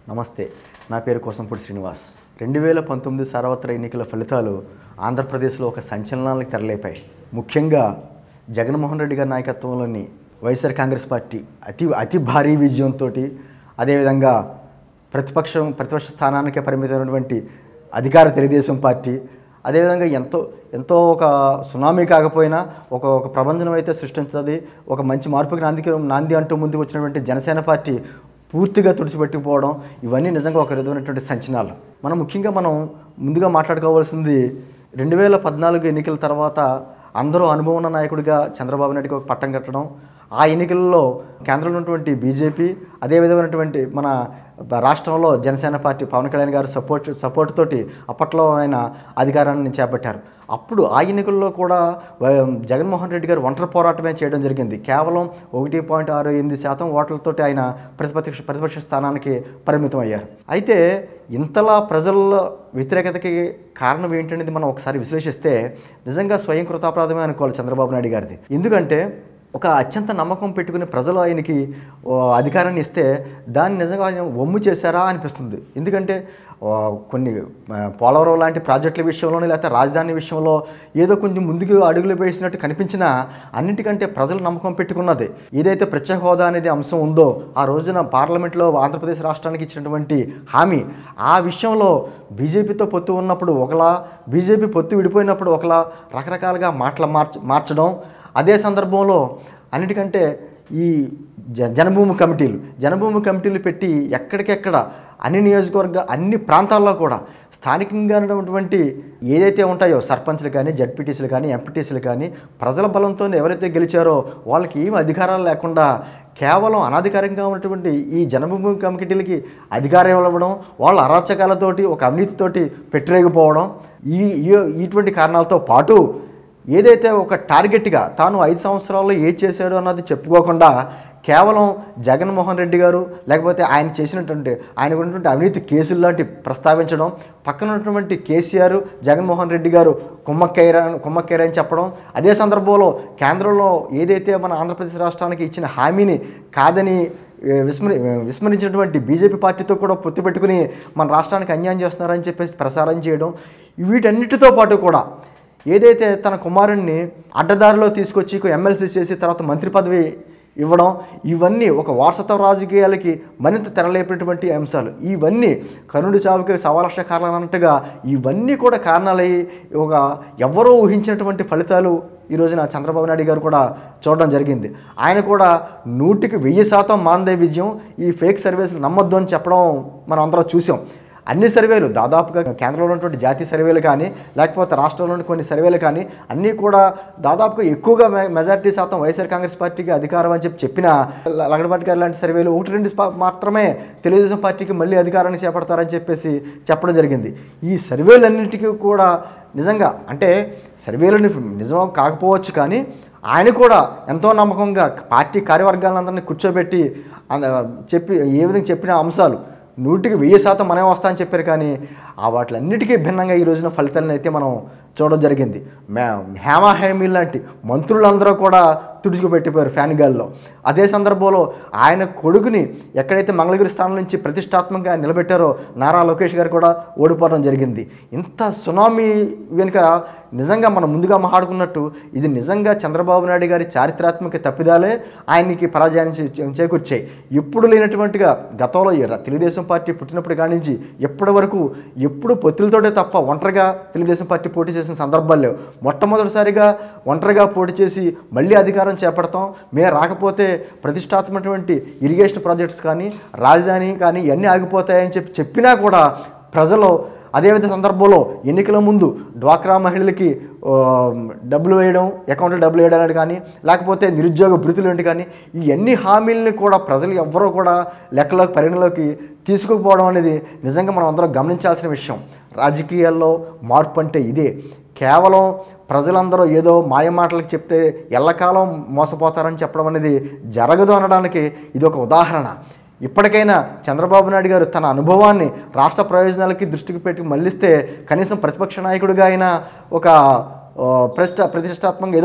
నమస్తే నా పేరు కోసంపూడి శ్రీనివాస్ రెండు వేల పంతొమ్మిది సార్వత్రిక ఎన్నికల ఫలితాలు ఆంధ్రప్రదేశ్లో ఒక సంచలనాలకు తెరలేపాయి ముఖ్యంగా జగన్మోహన్ రెడ్డి గారి నాయకత్వంలోని వైఎస్ఆర్ కాంగ్రెస్ పార్టీ అతి అతి భారీ విజయంతో అదేవిధంగా ప్రతిపక్షం ప్రతిపక్ష స్థానానికే పరిమితమైనటువంటి అధికార తెలుగుదేశం పార్టీ అదేవిధంగా ఎంతో ఎంతో ఒక సునామీ కాకపోయినా ఒక ఒక ప్రపంచం అయితే సృష్టించుతుంది ఒక మంచి మార్పుకి నాందికి నాంది అంటూ ముందుకు వచ్చినటువంటి జనసేన పార్టీ పూర్తిగా తుడిచిపెట్టుకుపోవడం ఇవన్నీ నిజంగా ఒక విధమైనటువంటి సంచలనాలు మనం ముఖ్యంగా మనం ముందుగా మాట్లాడుకోవాల్సింది రెండు వేల పద్నాలుగు ఎన్నికల తర్వాత అందరూ అనుభవం ఉన్న నాయకుడిగా చంద్రబాబు నాయుడుకి ఒక పట్టం కట్టడం ఆ ఎన్నికల్లో కేంద్రంలో ఉన్నటువంటి బీజేపీ అదే విధమైనటువంటి మన రాష్ట్రంలో జనసేన పార్టీ పవన్ కళ్యాణ్ గారు సపోర్ట్ సపోర్ట్ తోటి అప్పట్లో ఆయన అధికారాన్ని చేపట్టారు అప్పుడు ఆ ఎన్నికల్లో కూడా వ- జగన్మోహన్ రెడ్డి గారు ఒంటరి పోరాటమే చేయడం జరిగింది కేవలం ఒకటి పాయింట్ ఆరు ఎనిమిది శాతం ఓట్లతోటి ఆయన ప్రతిపక్ష ప్రతిపక్ష స్థానానికి పరిమితం అయ్యారు అయితే ఇంతలా ప్రజల వ్యతిరేకతకి కారణం ఏంటనేది మనం ఒకసారి విశ్లేషిస్తే నిజంగా స్వయం కృతాపరాధమే అనుకోవాలి చంద్రబాబు నాయుడు గారిది ఎందుకంటే ఒక అత్యంత నమ్మకం పెట్టుకుని ప్రజలు ఆయనకి ఓ, అధికారాన్ని ఇస్తే దాన్ని నిజంగా ఆయన ఒమ్ము చేశారా అనిపిస్తుంది ఎందుకంటే ఓ, కొన్ని ఆ, పోలవరం లాంటి ప్రాజెక్టుల విషయంలోనే లేకపోతే రాజధాని విషయంలో ఏదో కొంచెం ముందుకు అడుగులు వేసినట్టు కనిపించినా అన్నిటికంటే ప్రజలు నమ్మకం పెట్టుకున్నది ఏదైతే ప్రత్యేక హోదా అనేది అంశం ఉందో ఆ రోజున పార్లమెంట్లో ఆంధ్రప్రదేశ్ రాష్ట్రానికి ఇచ్చినటువంటి హామీ ఆ విషయంలో బీజేపీతో పొత్తు ఉన్నప్పుడు ఒకలా బీజేపీ పొత్తు విడిపోయినప్పుడు ఒకలా రకరకాలుగా మాటలు మార్చ మార్చడం అదే సందర్భంలో అన్నిటికంటే ఈ జ జనభూమి కమిటీలు జనభూమి కమిటీలు పెట్టి ఎక్కడికెక్కడ అన్ని నియోజకవర్గ అన్ని ప్రాంతాల్లో కూడా స్థానికంగా ఉన్నటువంటి ఏదైతే ఉంటాయో సర్పంచ్లు కానీ జడ్పీటీసీలు కానీ ఎంపీటీసీలు కానీ ప్రజల బలంతో ఎవరైతే గెలిచారో వాళ్ళకి ఏం అధికారాలు లేకుండా కేవలం అనధికారికంగా ఉన్నటువంటి ఈ జనభూమి కమిటీలకి అధికారం ఇవ్వడం వాళ్ళ అరాచకాలతోటి ఒక అవినీతితోటి పెట్టరేగిపోవడం ఈ ఈ- ఇటువంటి కారణాలతో పాటు ఏదైతే ఒక టార్గెట్గా తాను ఐదు సంవత్సరాల్లో ఏ చేశాడు అన్నది చెప్పుకోకుండా కేవలం జగన్మోహన్ రెడ్డి గారు లేకపోతే ఆయన చేసినటువంటి ఆయనకు ఉన్నటువంటి అవినీతి కేసులు లాంటి ప్రస్తావించడం పక్కన ఉన్నటువంటి కేసీఆర్ జగన్మోహన్ రెడ్డి గారు కుమ్మక్కయ్యార కుమ్మక్కయ్యారని చెప్పడం అదే సందర్భంలో కేంద్రంలో ఏదైతే మన ఆంధ్రప్రదేశ్ రాష్ట్రానికి ఇచ్చిన హామీని కాదని ఏ, విస్మరి విస్మరించినటువంటి బీజేపీ పార్టీతో కూడా పొత్తు పెట్టుకుని మన రాష్ట్రానికి అన్యాయం చేస్తున్నారని చెప్పేసి ప్రసారం చేయడం వీటన్నిటితో పాటు కూడా ఏదైతే తన కుమారుణ్ణి అడ్డదారిలో తీసుకొచ్చి ఎమ్మెల్సీ చేసి తర్వాత మంత్రి పదవి ఇవ్వడం ఇవన్నీ ఒక వారసత్వ రాజకీయాలకి మరింత తెరలేపినటువంటి అంశాలు ఇవన్నీ కరుణుడి చావుకి సవాలక్ష కారణాలు అన్నట్టుగా ఇవన్నీ కూడా కారణాలయ్యి ఒక ఎవరో ఊహించినటువంటి ఫలితాలు ఈ రోజున చంద్రబాబు నాయుడు గారు కూడా చూడడం జరిగింది ఆయన కూడా నూటికి వెయ్యి శాతం మాందే విజయం ఈ ఫేక్ సర్వీసులు నమ్మొద్దు అని చెప్పడం మనం అందరం చూసాం అన్ని సర్వేలు దాదాపుగా కేంద్రంలో ఉన్నటువంటి జాతీయ సర్వేలు కానీ లేకపోతే రాష్ట్రంలోని కొన్ని సర్వేలు కానీ అన్నీ కూడా దాదాపుగా ఎక్కువగా మె- మెజారిటీ శాతం వైఎస్ఆర్ కాంగ్రెస్ పార్టీకి అధికారం అని చెప్పి చెప్పిన లంగడపాటి గారు లాంటి సర్వేలు ఒకటి రెండు స్పా- మాత్రమే తెలుగుదేశం పార్టీకి మళ్ళీ అధికారాన్ని చేపడతారని చెప్పేసి చెప్పడం జరిగింది ఈ సర్వేలన్నింటికీ కూడా నిజంగా అంటే సర్వేలు నిజం కాకపోవచ్చు కానీ ఆయన కూడా ఎంతో నమ్మకంగా పార్టీ కార్యవర్గాలందరినీ కూర్చోబెట్టి అంద- చెప్పి ఏ విధంగా చెప్పిన అంశాలు నూటికి వెయ్యి శాతం మనమే వస్తా అని చెప్పారు కానీ ఆ వాటిలన్నిటికీ భిన్నంగా ఈ రోజున ఫలితాలను అయితే మనం చూడడం జరిగింది మే హేమా హేమీ లాంటి మంత్రులందరూ కూడా తుడుచుకుపెట్టిపోయారు ఫ్యాన్ గాల్లో అదే సందర్భంలో ఆయన కొడుకుని ఎక్కడైతే మంగళగిరి స్థానం నుంచి ప్రతిష్టాత్మకంగా నిలబెట్టారో నారా లోకేష్ గారు కూడా ఓడిపోవడం జరిగింది ఇంత సునామీ వెనుక నిజంగా మనం ముందుగా మాట్లాడుకున్నట్టు ఇది నిజంగా చంద్రబాబు నాయుడు గారి చారిత్రాత్మక తప్పిదాలే ఆయనకి పరాజయాన్ని చే- చేకూర్చాయి ఎప్పుడు లేనటువంటిగా గతంలో ఈ ర- తెలుగుదేశం పార్టీ పుట్టినప్పుడు కాడి నుంచి ఎప్పటి వరకు ఎప్పుడు పొత్తులతోటే తప్ప ఒంటరిగా తెలుగుదేశం పార్టీ పోటీ చేసిన సందర్భాలు లేవు మొట్టమొదటిసారిగా ఒంటరిగా పోటీ చేసి మళ్ళీ అధికారం చేపడతాం మేము రాకపోతే ప్రతిష్టాత్మకటువంటి ఇరిగేషన్ ప్రాజెక్ట్స్ కానీ రాజధాని కానీ ఇవన్నీ ఆగిపోతాయని చెప్పి చెప్పినా కూడా ప్రజలు అదేవిధ సందర్భంలో ఎన్నికల ముందు డ్వాక్రా మహిళలకి ఆ, డబ్బులు వేయడం అకౌంట్లో డబ్బులు వేయడం అనేది కానీ లేకపోతే నిరుద్యోగ భృతులు ఏంటి కానీ ఈ అన్ని హామీలని కూడా ప్రజలు ఎవ్వరూ కూడా లెక్కలోకి పరిగణలోకి తీసుకుపోవడం అనేది నిజంగా మనం అందరం గమనించాల్సిన విషయం రాజకీయాల్లో మార్పు అంటే ఇదే కేవలం ప్రజలందరూ ఏదో మాయ మాటలకు చెప్తే ఎల్లకాలం మోసపోతారని చెప్పడం అనేది జరగదు అనడానికి ఇది ఒక ఉదాహరణ ఇప్పటికైనా చంద్రబాబు నాయుడు గారు తన అనుభవాన్ని రాష్ట్ర ప్రయోజనాలకి దృష్టికి పెట్టి మళ్ళిస్తే కనీసం ప్రతిపక్ష నాయకుడిగా అయినా ఒక ఆ, ప్రతిష్ట ప్రతిష్టాత్మకంగా ఏదో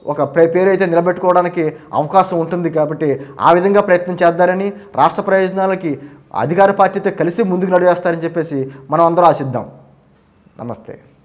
ఒక పే- పేరు అయితే నిలబెట్టుకోవడానికి అవకాశం ఉంటుంది కాబట్టి ఆ విధంగా ప్రయత్నం చేద్దారని రాష్ట్ర ప్రయోజనాలకి అధికార పార్టీతో కలిసి ముందుకు నడివేస్తారని చెప్పేసి మనం అందరూ ఆశిద్దాం నమస్తే